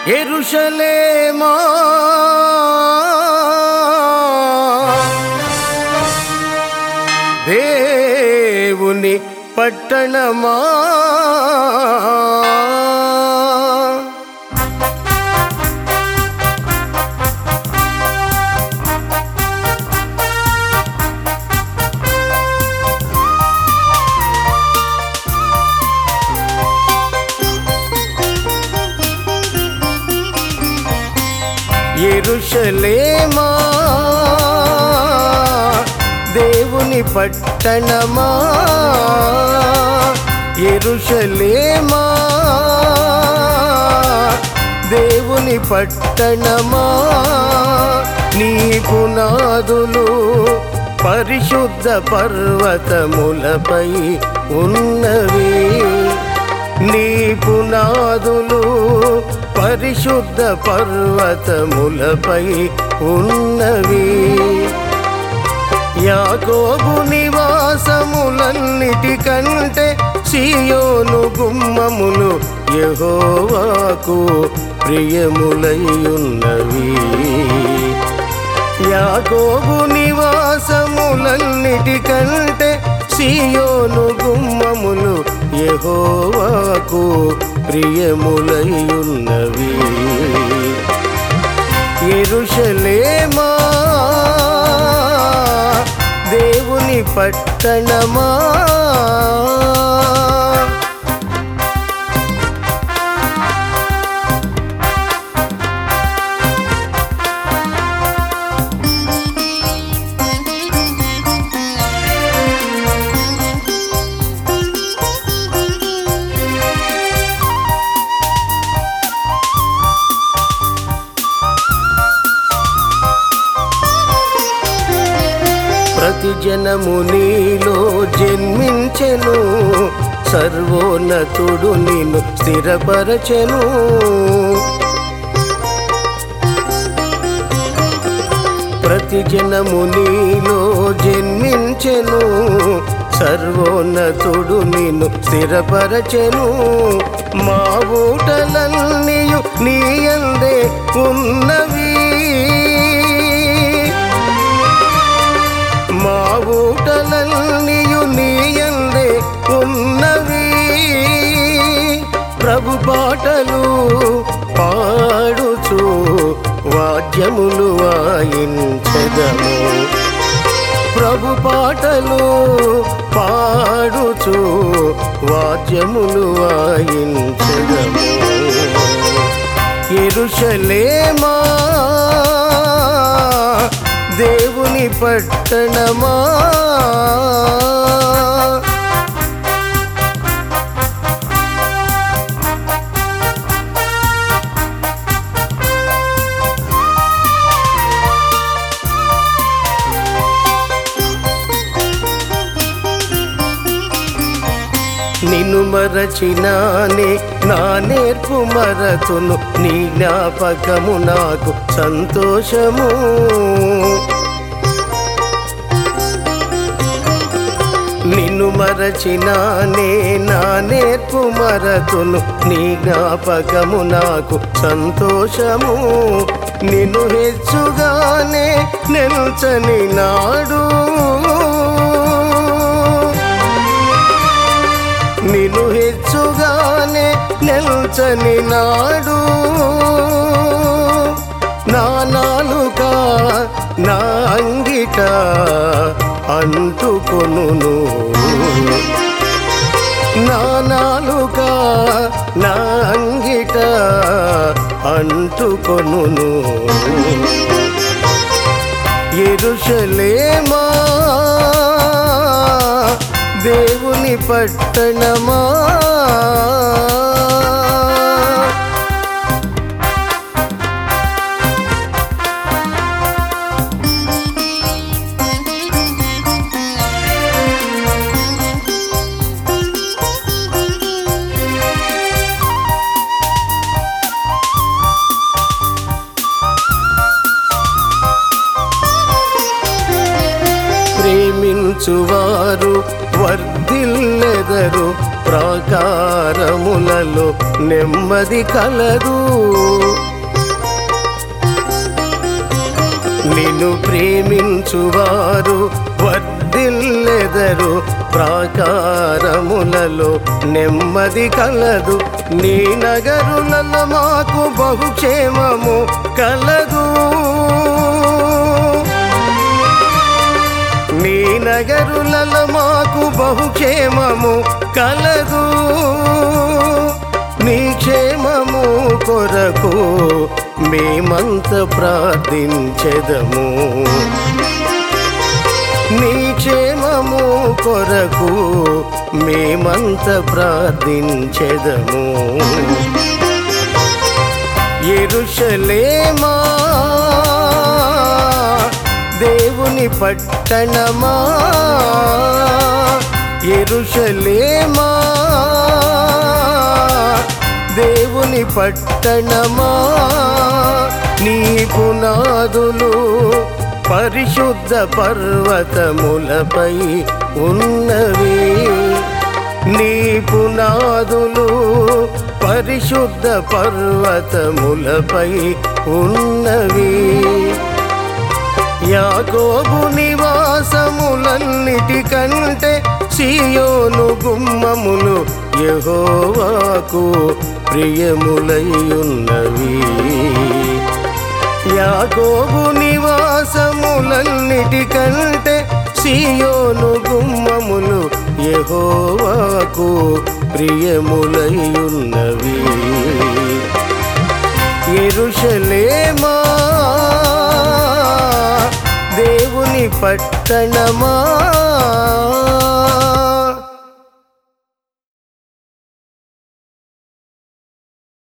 ఎరుషలేమా దేవుని పట్టణమా ఎరుషలేమా దేవుని పట్టణమా ఎరుషలేమా దేవుని పట్టణమా నీ పునాదులు పరిశుద్ధ పర్వతములపై ఉన్నవి నీ పునాదులు పరిశుద్ధ పర్వతములపై ఉన్నవి యాకోబు నివాసములన్నిటికంటే సియోను గుమ్మములు యెహోవాకు ప్రియములై ఉన్నవి యాకోబు నివాసములన్నిటికంటే సియోను గుమ్మములు యెహోవాకు ప్రియములై ఉన్నవి ఎరుషలేమా దేవుని పట్టణమా ప్రతి జనము నీలో జన్మించెను సర్వోన్నతుడు నిన్ను స్థిరపరచెను ప్రతి జనము నీలో జన్మించెను సర్వోన్నతుడు నిన్ను స్థిరపరచెను మా ఊటలన్నీయు నీ అందే ఉన్నవి మా ఊటలన్నీయు నీయందే ఉన్నవి ప్రభు పాటలు పాడుచు వాద్యములు వాయించదము ప్రభు పాటలు పాడుచు వాద్యములు వాయించదము ఎరుషలేమా దేవుని పట్టణమా నిన్ను మరచినానే నా నేర్పు మరతును నీ జ్ఞాపకము నాకు సంతోషము నిన్ను మరచినానే నా నేర్పు మరతును నీ జ్ఞాపకము నాకు సంతోషము నిన్ను హెచ్చుగానే నిల్చని నాడు నిన్ను హెచ్చుగానే నిల్చని నాడు నా నాలుక నా అంగిట అంటుకొనును నా నాలుక నా అంగిట అంటుకొనును ఎరుషలేమా దేవుని పట్టణమా ప్రేమించువారు వర్ధిల్లెదరు ప్రాకారములలో నెమ్మది కలదు నిన్ను ప్రేమించువారు వర్ధిల్లెదరు ప్రాకారములలో నెమ్మది కలదు నీ నగరులలో మాకు బహుక్షేమము కలదు నీ నగరులలో మాకు బహుక్షేమము కలదు నీ క్షేమము కొరకు మేమంత ప్రార్థించెదము నీ క్షేమము కొరకు మేమంత ప్రార్థించెదము ఎరుషలేమా దేవుని పట్టణమా ఎరుషలేమా దేవుని పట్టణమా నీ పునాదులు పరిశుద్ధ పర్వతములపై ఉన్నవి నీ పునాదులు పరిశుద్ధ పర్వతములపై ఉన్నవి యాకోబు నివాసములన్నిటికంటే సియోను గుమ్మములు యెహోవాకు ప్రియములయ్యున్నవి యాకోబు నివాసములన్నిటికంటే సియోను గుమ్మములు యెహోవాకు ప్రియములయ్యున్నవి ఎరుషలేమా దేవుని పట్టణమా